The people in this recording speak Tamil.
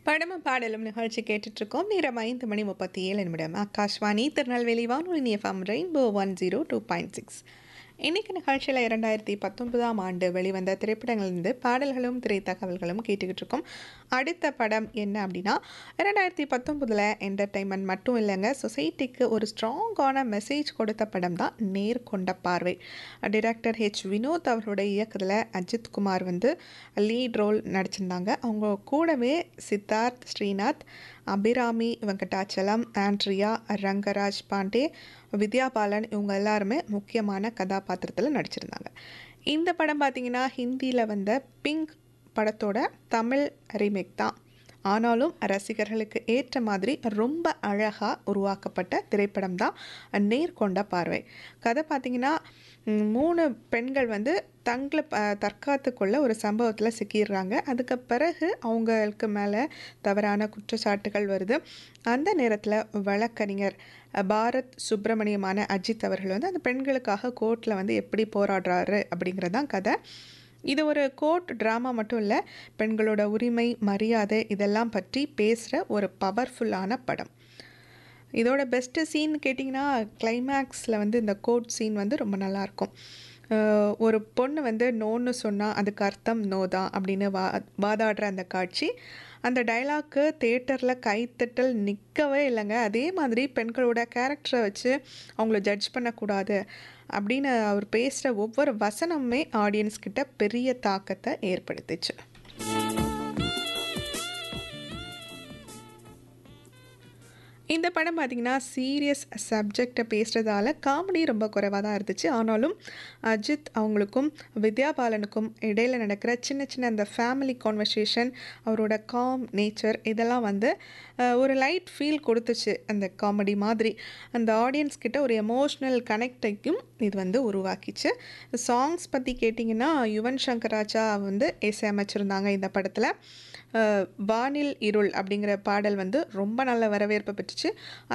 படமும் பாடலும் நிகழ்ச்சி கேட்டுட்ருக்கோம் நேரம் ஐந்து மணி முப்பத்தி ஏழு நிமிடம் ஆகாஷ்வாணி திருநெல்வேலி வானொலி FM rainbow one zero two point six இன்னைக்கு நிகழ்ச்சியில் இரண்டாயிரத்தி பத்தொன்பதாம் ஆண்டு வெளிவந்த திரைப்படங்கள்லேருந்து பாடல்களும் திரைத்தகவல்களும் கேட்டுக்கிட்டு இருக்கோம் அடுத்த படம் என்ன அப்படின்னா இரண்டாயிரத்தி பத்தொன்பதில் என்டர்டைன்மெண்ட் மட்டும் இல்லைங்க சொசைட்டிக்கு ஒரு ஸ்ட்ராங்கான மெசேஜ் கொடுத்த படம் தான் நேர் கொண்ட பார்வை டிரெக்டர் ஹெச் வினோத் அவருடைய இயக்கத்தில் அஜித் குமார் வந்து லீட் ரோல் நடிச்சிருந்தாங்க அவங்க கூடவே சித்தார்த் ஸ்ரீநாத் அபிராமி வெங்கடாச்சலம் ஆண்ட்ரியா ரங்கராஜ் பாண்டே வித்யா பாலன் இவங்க எல்லாருமே முக்கியமான கதாபாத்திரத்தில் நடிச்சிருந்தாங்க இந்த படம் பார்த்திங்கன்னா ஹிந்தியில் வந்த பிங்க் படத்தோட தமிழ் ரீமேக் தான் ஆனாலும் ரசிகர்களுக்கு ஏற்ற மாதிரி ரொம்ப அழகாக உருவாக்கப்பட்ட திரைப்படம் தான் நேர்கொண்ட பார்வை கதை பார்த்திங்கன்னா ம், மூணு பெண்கள் வந்து தங்களை ப தற்காத்து கொள்ள ஒரு சம்பவத்தில் சிக்கிடுறாங்க அதுக்கு பிறகு அவங்களுக்கு மேலே தவறான குற்றச்சாட்டுகள் வருது அந்த நேரத்தில் வழக்கறிஞர் பாரத் சுப்பிரமணியமான அஜித் அவர்கள் வந்து அந்த பெண்களுக்காக கோர்ட்டில் வந்து எப்படி போராடுறாரு அப்படிங்கிறது தான் கதை இது ஒரு கோர்ட் ட்ராமா மட்டும் இல்லை பெண்களோட உரிமை மரியாதை இதெல்லாம் பற்றி பேசுகிற ஒரு பவர்ஃபுல்லான படம் இதோட பெஸ்ட்டு சீன் கேட்டிங்கன்னா கிளைமேக்ஸில் வந்து இந்த கோர்ட் சீன் வந்து ரொம்ப நல்லாயிருக்கும் அஹ் ஒரு பொண்ணு வந்து நோன்னு சொன்னால் அதுக்கு அர்த்தம் நோ தான் அப்படின்னு வா வாதாடுற அந்த காட்சி அந்த டைலாக்கு தேட்டரில் கைத்தட்டல் நிற்கவே இல்லைங்க அதே மாதிரி பெண்களோட கேரக்டரை வச்சு அவங்கள ஜட்ஜ் பண்ணக்கூடாது அப்படின்னு அவர் பேசுகிற ஒவ்வொரு வசனமுமே ஆடியன்ஸ் கிட்ட பெரிய தாக்கத்தை ஏற்படுத்துச்சு இந்த படம் பார்த்திங்கன்னா சீரியஸ் சப்ஜெக்டை பேசுகிறதால காமெடி ரொம்ப குறைவாக தான் இருந்துச்சு ஆனாலும் அஜித் அவங்களுக்கும் வித்யா பாலனுக்கும் இடையில் நடக்கிற சின்ன சின்ன அந்த ஃபேமிலி கான்வர்சேஷன் அவரோட காம் நேச்சர் இதெல்லாம் வந்து அஹ், ஒரு லைட் ஃபீல் கொடுத்துச்சு அந்த காமெடி மாதிரி அந்த ஆடியன்ஸ் கிட்ட ஒரு எமோஷ்னல் கனெக்டையும் இது வந்து உருவாக்கிச்சு சாங்ஸ் பற்றி கேட்டிங்கன்னா யுவன் சங்கர் ராஜா வந்து இசையமைச்சிருந்தாங்க இந்த படத்தில் அஹ், வானில் இருள் அப்படிங்கிற பாடல் வந்து ரொம்ப நல்ல வரவேற்பை பெற்றுச்சு